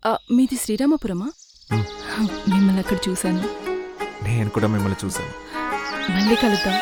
ఆ, మీది శ్రీరామపురమా మ్. మిమ్మల్ని అక్కడ చూశాను నేను కూడా మిమ్మల్ని చూశాను మళ్ళీ కలుద్దాం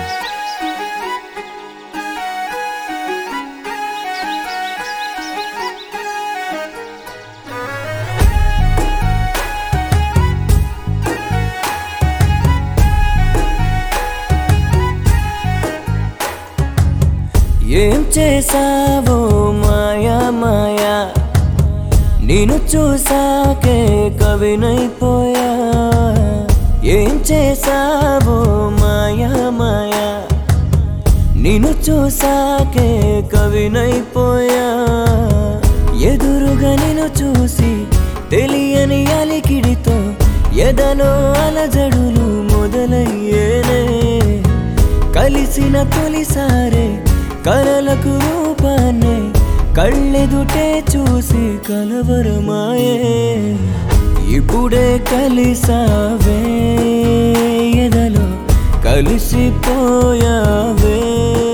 ఏం చేసావో మాయా మాయా నేను చూసాకే కవినైపోయా ఏం చేసావో మాయా మాయా నిన్ను చూసాకే కవినైపోయా ఎదురుగా నిన్ను చూసి తెలియని అలికిడితో ఎదలో అలజడులు మొదలయ్యేనే కలిసిన తొలిసారే కలలకు రూపాన్నే కళ్ళెదుటే చూసి కలవరమాయే ఇప్పుడే కలిసావే ఎదలో కలిసిపోయావే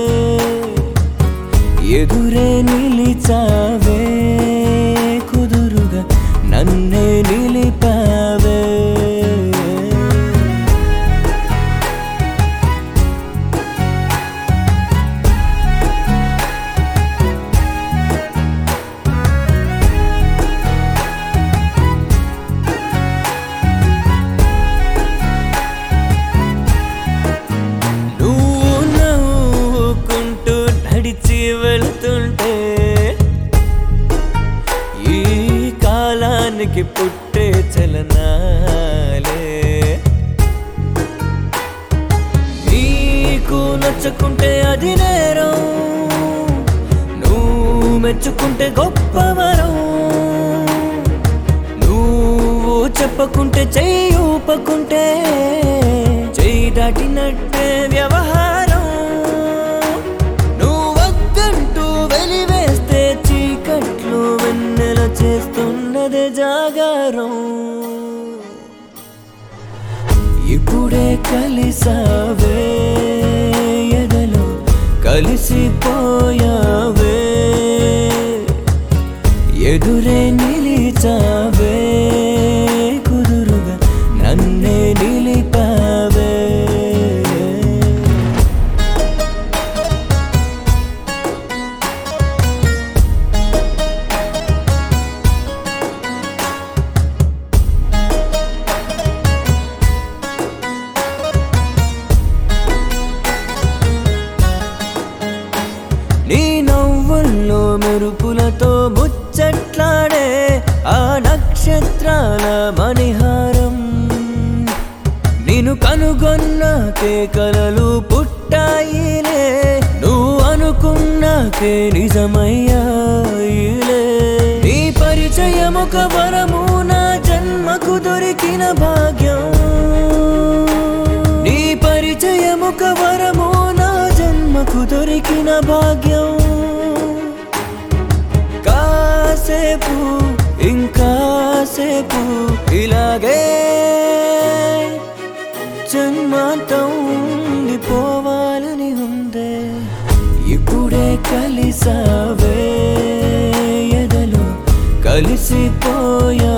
ఎదురే నిలిచావే కుదురుగా నన్నే నిలిపావే నువ్వు నవ్వుకుంటూ నడిచి వెళ్తుంటే ఈ కాలానికి పుట్టే చలనాలే నీకు నచ్చుకుంటే అది నేరం నువ్వు మెచ్చుకుంటే గొప్పవరం నువ్వు చెప్పకుంటే చెయ్యి ఊపకుంటే చెయ్యి దాటినట్టే వ్యవహారం నువ్వు వద్దంటూ వెలివేస్తే చీకట్లు వెన్నెల చేస్తున్నదే జాగారం ఇప్పుడే కలిసావే ఎదలో కలిసిపోయావే ఎదురే నిలిచావే కుదురుగా నన్నే నిలిపావే నీ నవ్వుల్లో మెరుపులతో ముచ్చట్లాడే ఆ నక్షత్రాల మణిహారం నేను కనుగొన్నాకే కలలు పుట్టాయిలే నువ్వు అనుకున్నాకే నిజమయ్యాయిలే నీ పరిచయం ఒక వరము నా జన్మకు దొరికిన భాగ్యం నీ పరిచయం ఒక వరము నా జన్మకు దొరికిన భాగ్యం కాసేపు ఇంకాసేపు ఇలాగే జన్మాంతం ఉండిపోవాలని ఉందే ఇప్పుడే కలిసావే ఎదలో కలిసిపోయా